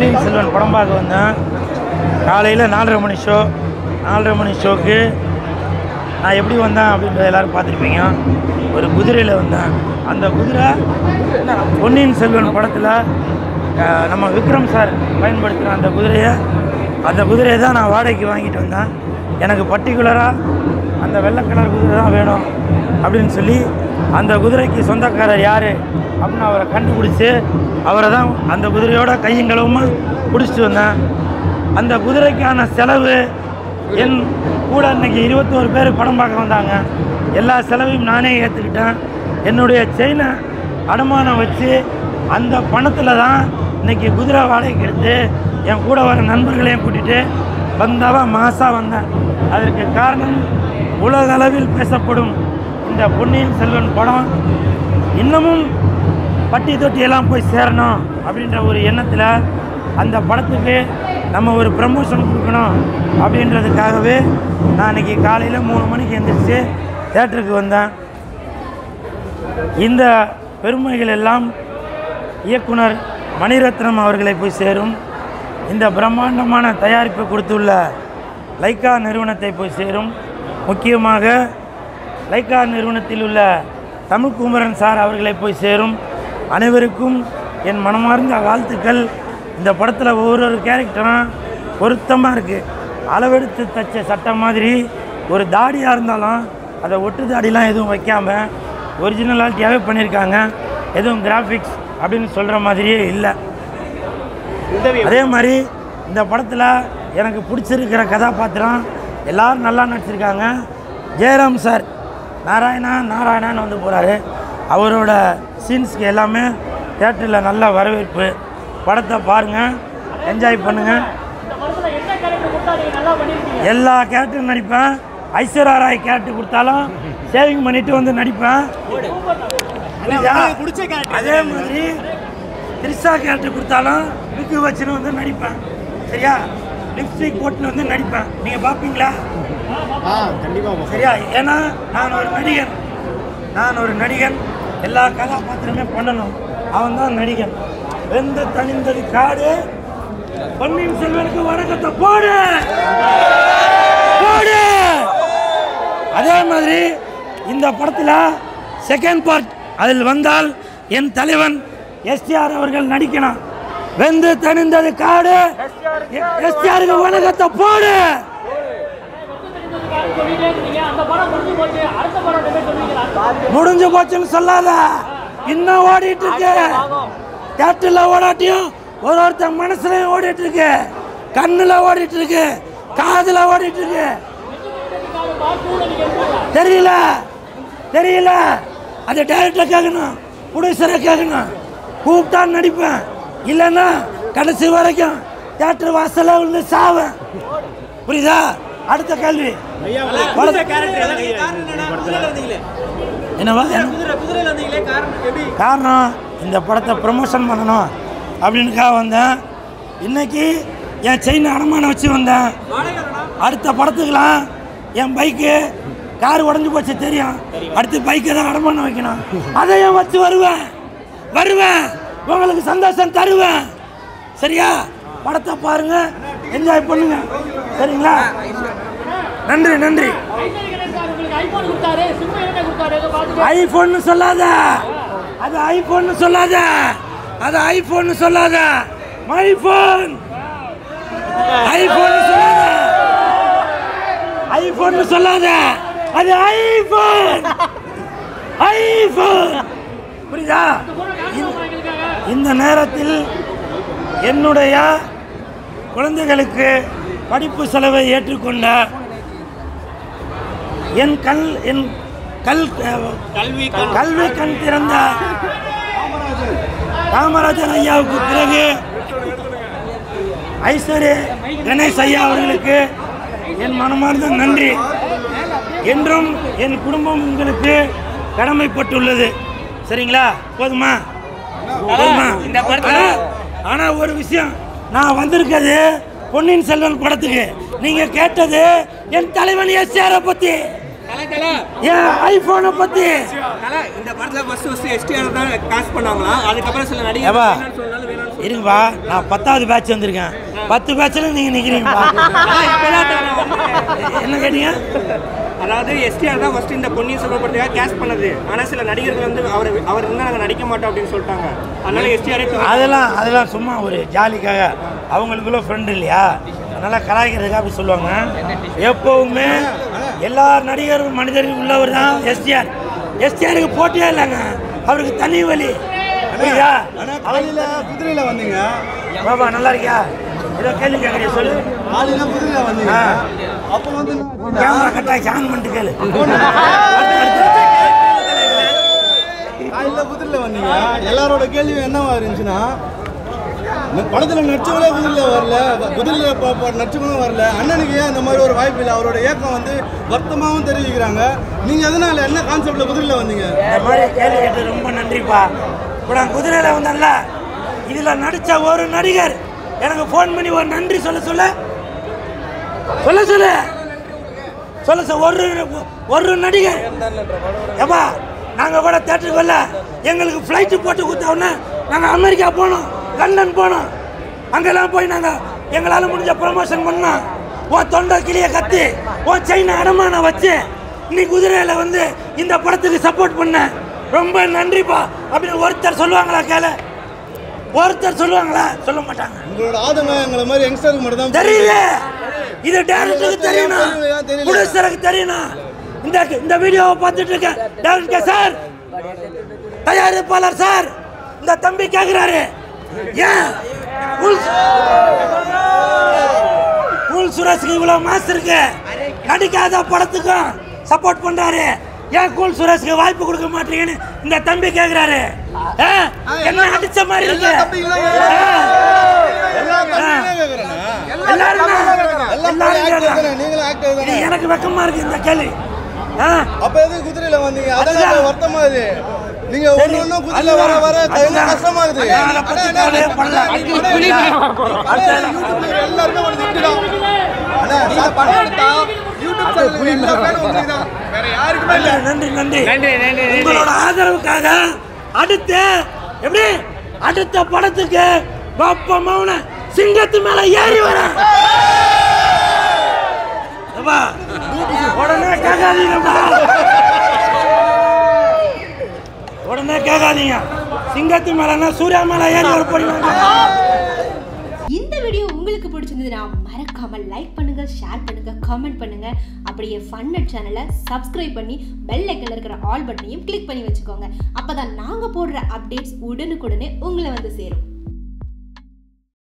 பொன்னியின் செல்வன் படம் பார்க்க வந்தேன் காலையில் நாலரை மணி ஷோ நாலரை மணி ஷோக்கு நான் எப்படி வந்தேன் அப்படின்றத எல்லாரும் பார்த்துருப்பீங்க ஒரு குதிரையில் வந்தேன் அந்த குதிரை பொன்னியின் செல்வன் படத்தில் அஹ், நம்ம விக்ரம் சார் பயன்படுத்தின அந்த குதிரையை அந்த குதிரையை தான் நான் வாடகைக்கு வாங்கிட்டு வந்தேன் எனக்கு பர்டிகுலராக அந்த வெள்ளை கலர் குதிரை தான் வேணும் அப்படின்னு சொல்லி அந்த குதிரைக்கு சொந்தக்காரர் யார் அப்படின்னு அவரை கண்டுபிடிச்சி அவரை தான் அந்த குதிரையோட கையங்களவுமா பிடிச்சிட்டு வந்தேன் அந்த குதிரைக்கான செலவு என் கூட இன்னைக்கு இருபத்தோரு பேர் படம் பார்க்க வந்தாங்க எல்லா செலவையும் நானே ஏற்றுக்கிட்டேன் என்னுடைய செயினை அடமானம் வச்சு அந்த பணத்தில் தான் இன்னைக்கு குதிரை வாடகைக்கு எடுத்து என் கூட வர நண்பர்களையும் கூட்டிகிட்டு வந்தாவா மாசாக வந்தேன் அதற்கு காரணம் உலக அளவில் பேசப்படும் இந்த பொன்னியின் செல்வன் படம் இன்னமும் பட்டி தொட்டி எல்லாம் போய் சேரணும் அப்படின்ற ஒரு எண்ணத்தில் அந்த படத்துக்கு நம்ம ஒரு ப்ரமோஷன் கொடுக்கணும் அப்படின்றதுக்காகவே நான் இன்னைக்கு காலையில் மூணு மணிக்கு எந்திரிச்சு தேட்டருக்கு வந்தேன் இந்த பெருமைகள் எல்லாம் இயக்குனர் மணிரத்னம் அவர்களை போய் சேரும் இந்த பிரம்மாண்டமான தயாரிப்பை கொடுத்துள்ள லைக்கா நிறுவனத்தை போய் சேரும் முக்கியமாக லைக்கா நிறுவனத்தில் உள்ள தமிழ் குமரன் சார் அவர்களை போய் சேரும் அனைவருக்கும் என் மனமார்ந்த வாழ்த்துக்கள் இந்த படத்தில் ஒவ்வொரு கேரக்டரும் பொருத்தமாக இருக்குது அளவெடுத்து தச்ச சட்டம் மாதிரி ஒரு தாடியாக இருந்தாலும் அதை ஒட்டு தாடிலாம் எதுவும் வைக்காம ஒரிஜினலாலிட்டியாகவே பண்ணியிருக்காங்க எதுவும் கிராஃபிக்ஸ் அப்படின்னு சொல்கிற மாதிரியே இல்லை அதே மாதிரி இந்த படத்தில் எனக்கு பிடிச்சிருக்கிற கதாபாத்திரம் எல்லாரும் நல்லா நடிச்சிருக்காங்க ஜெயராம் சார் நாராயணா நாராயணான்னு வந்து போகிறாரு அவரோட சீன்ஸ்க்கு எல்லாமே தேட்டரில் நல்ல வரவேற்பு படத்தை பாருங்கள் என்ஜாய் பண்ணுங்கள் எல்லா கேரக்டரும் நடிப்பேன் ஐஸ்வர்யா ராய் கேரக்டர் கொடுத்தாலும் சேவிங் பண்ணிட்டு வந்து நடிப்பேன் புரியுதா? அதே மாதிரி திரிஷா கேரக்டர் கொடுத்தாலும் விக்கு வச்சுன்னு வந்து நடிப்பேன் சரியா லிப்ஸ்டிக் போட்டுன்னு வந்து நடிப்பேன் நீங்கள் பார்ப்பீங்களா ஆ கண்டிப்பாக சரியா ஏன்னா நான் ஒரு நடிகன் நான் ஒரு நடிகன் எல்லா கதாபாத்திரமே பண்ணணும் அவன் தான் நடிகன் வெந்த தனிந்தது காடு பொன்னியின் செல்வனுக்கு வணக்கத்தை போடு போடு அதே மாதிரி இந்த படத்தில் செகண்ட் பார்ட் அதில் வந்தால் என் தலைவன் எஸ்டிஆர் அவர்கள் நடிக்கணும் வெந்து தணிந்தது காடு எஸ்டிஆருக்கு வணக்கத்தை போடு முடிஞ்சு போச்சுன்னு சொல்லாத இன்னும் ஓடிட்டு இருக்கு தேட்டரில் ஓடாட்டியும் ஒரு ஒருத்தன் மனசுலயும் ஓடிட்டு இருக்கு கண்ணுல ஓடிட்டு இருக்கு காதுல ஓடிட்டு இருக்கு தெரியல தெரியல அது டைரக்டர் கேட்கணும் ப்ரொடியூசரை கேட்கணும் கூப்பிட்டா நடிப்பேன் இல்லைன்னா கடைசி வரைக்கும் தேட்டர் வாசல்ல விழுந்து சாவேன் புரியுதா அடுத்த கேள்வி என்னவா காரணம் இந்த படத்தை ப்ரமோஷன் பண்ணணும் அப்படின்னுக்காக வந்தேன் இன்னைக்கு என் செயின் அடமானம் வச்சு வந்தேன் அடுத்த படத்துக்கெல்லாம் என் பைக்கு கார் உடஞ்சி போச்சு தெரியும் அடுத்து பைக்கை தான் அடமானம் வைக்கணும் அதையும் வச்சு வருவேன் வருவேன் உங்களுக்கு சந்தோஷம் தருவேன் சரியா படத்தை பாருங்க என்ஜாய் பண்ணுங்க சரிங்களா நன்றி நன்றி ஐபோன் சொல்லாத அது ஐபோன் சொல்லாத அது ஐபோன் சொல்லாத மை போன் ஐபோன் சொல்லாத ஐபோன் சொல்லாத அது ஐபோன் ஐபோன் புரியுதா இந்த- இந்த நேரத்தில் என்னுடைய குழந்தைகளுக்கு படிப்பு செலவை ஏற்றுக்கொண்ட என் கல் என் கல் கல்வி கல்வி கண் திறந்த காமராஜர் ஐயாவுக்கு பிறகு ஐஸ்வர்ய கணேஷ் ஐயா அவர்களுக்கு என் மனமார்ந்த நன்றி என்றும் என் குடும்பம் உங்களுக்கு கடமைப்பட்டுள்ளது சரிங்களா போதுமா போதுமா ஆனா, ஆனா ஒரு விஷயம் நான் வந்திருக்கிறது பொன்னியின் செல்வன் படத்துக்கு நீங்க கேட்டது என் தலைவன் எஸ்ஆரை பத்தி தல தல என் ஐபோனை பத்தி தல இந்த படத்துல ஃபர்ஸ்ட் ஃபர்ஸ்ட் எஸ்டிஆர் தான் காஸ்ட் பண்ணாங்களா அதுக்கப்புறம் சில நடிகர் ஏப்பா. வேணாம்னு சொன்னாலும் வேணாம்னு சொன்னாலும் இருங்கப்பா நான் பத்தாவது பேட்ச் வந்திருக்கேன் பத்து பேட்ச்ல நீங்க நிக்கிறீங்கப்பா இப்பதான் தல நான் வந்திருக்கேன். என்ன கேட்டீங்க அதாவது எஸ்டிஆர் தான் ஃபர்ஸ்ட் இந்த பொன்னியின் செல்வன் படத்துக்காக கேஸ்ட் பண்ணது ஆனா சில நடிகர்கள் வந்து அவர் அவர் இருந்தா நாங்க நடிக்க மாட்டோம் அப்படின்னு சொல்லிட்டாங்க அதனால எஸ்டிஆரே அதெல்லாம் அதெல்லாம் சும்மா ஒரு ஜாலிக்காக அவங்களுக்குள்ள ஃப்ரெண்டு இல்லையா அதனால கலாய்க்கிறதுக்காக அப்படி சொல்லுவாங்க எப்பவுமே எல்லா நடிகரும் மனிதர்கள் உள்ளவர் தான் எஸ்டிஆர் எஸ்டிஆருக்கு போட்டியே இல்லைங்க அவருக்கு தனி வலி புரியுதா காலையில குதிரையில வந்தீங்க பாபா நல்லா இருக்கியா ஏதோ கேள்வி கேட்குறீங்க சொல்லு காலையில குதிரையில வந்தீங்க ஆ. அப்போ வந்து கேமரா கட்டாச்சு ஆன் பண்ணிட்டு கேளு காலையில குதிரையில வந்தீங்க எல்லாரோட கேள்வியும் என்னவா இருந்துச்சுன்னா இந்த படத்துல நடிச்சவங்களே குதிரையில வரல குதிரையில ப- ப- நடிச்சவங்களும் வரல அண்ணனுக்கு ஏன் இந்த மாதிரி ஒரு வாய்ப்பு இல்லை அவரோட ஏக்கம் வந்து வருத்தமாகவும் தெரிவிக்கிறாங்க நீங்க எதனால என்ன கான்செப்ட்ல குதிரையில வந்தீங்க இந்த மாதிரி கேள்வி கேட்டு ரொம்ப நன்றிப்பா இப்போ நான் குதிரையில் வந்தேன்ல இதில் நடித்த ஒரு நடிகர் எனக்கு ஃபோன் பண்ணி ஒரு நன்றி சொல்ல சொல்ல சொல்ல சொல்ல சொல்ல சொல்ல ஒரு ஒரு நடிகர் ஏப்பா நாங்கள் கூட தேட்டருக்கு வரல எங்களுக்கு ஃப்ளைட்டு போட்டு கொடுத்தோன்னே நாங்கள் அமெரிக்கா போனோம் லண்டன் போனோம் அங்கெல்லாம் போய் நாங்கள் எங்களால் முடிஞ்ச ப்ரமோஷன் பண்ணோம் உன் தொண்டை கிளிய கத்தி உன் செயினை அடமானம் வச்சு நீ குதிரையில் வந்து இந்த படத்துக்கு சப்போர்ட் பண்ண ரொம்ப நன்றிப்பா அப்படின்னு ஒருத்தர் சொல்லுவாங்களா கேள ஒருத்தர் சொல்லுவாங்களா சொல்ல மாட்டாங்க உங்களோட ஆதங்கம் எங்களை மாதிரி யங்ஸ்டருக்கு மட்டும் தான் தெரியல இது டேரக்டருக்கு தெரியணும் தெரியல. ப்ரொடியூசருக்கு தெரியணும் இந்த இந்த வீடியோவை பார்த்துட்டு இருக்கேன் டேரக்டர் சார் தயாரிப்பாளர் சார் இந்த தம்பி கேக்குறாரு ஏன் கூல் கூல் சுரேஷ்க்கு இவ்வளவு மாசு இருக்கு நடிக்காத படத்துக்கும் சப்போர்ட் பண்றாரு ஏன் கூல் சுரேஷ்க்கு வாய்ப்பு கொடுக்க மாட்டீங்கன்னு இந்த தம்பி கேக்குறாரு ஆ? என்ன அடிச்ச மாதிரி இருக்கு ஆ? எல்லா தம்பியும் கேக்குறேண்ணா. எல்லாரும் தான். எல்லாம் எல்லாரும் actor கேக்குறாங்க. தானே, நீங்களும் actor இது தானே. எனக்கு வெக்கமா இருக்கு இந்த கேள்வி ஆ? அப்ப எதுக்கு குதிரையில வந்தீங்க அதான் அதுதான். இப்ப வருத்தமா இது நீங்க சரி. ஒண்ணு ஒண்ணும் குதிரையில வர வர அதுதான். கையில கஷ்டமா இருக்குது நான் அதை பத்தி கவலையே படல. அண்ணா, யூடியூப்ல எல்லாருமே ஒரு திட்டுதான். அண்ணா, நீங்க படம் எடுத்தா யூடியூப் சேனல்ல எல்லா பேரும் உங்களுக்கு தான். வேற யாருக்குமே இல்ல. நன்றி நன்றி நன்றி நன்றி நன்றி உங்களோட ஆதரவுக்காக அடுத்து எப்படி அடுத்த படத்துக்கு பாப்பா மௌன சிங்கத்து மேல ஏறி வரேன் ஏப்பா, உடனே கேட்காதீங்கப்பா உடனே கேட்காதீங்க சிங்கத்து மேலன்னா சூர்யா மேல ஏறி வர போறீங்க இந்த வீடியோ உங்களுக்கு பிடிச்சிருந்ததுன்னா மறக்காம லைக் பண்ணுங்க ஷேர் பண்ணுங்க காமெண்ட் பண்ணுங்க அப்படியே ஃபன்னட் சேனலை சப்ஸ்கிரைப் பண்ணி பெல் ஐக்கன்ல இருக்கிற ஆல் பட்டனையும் கிளிக் பண்ணி வச்சுக்கோங்க அப்பதான் நாங்க போடுற அப்டேட்ஸ் உடனுக்குடனே உங்களை வந்து சேரும்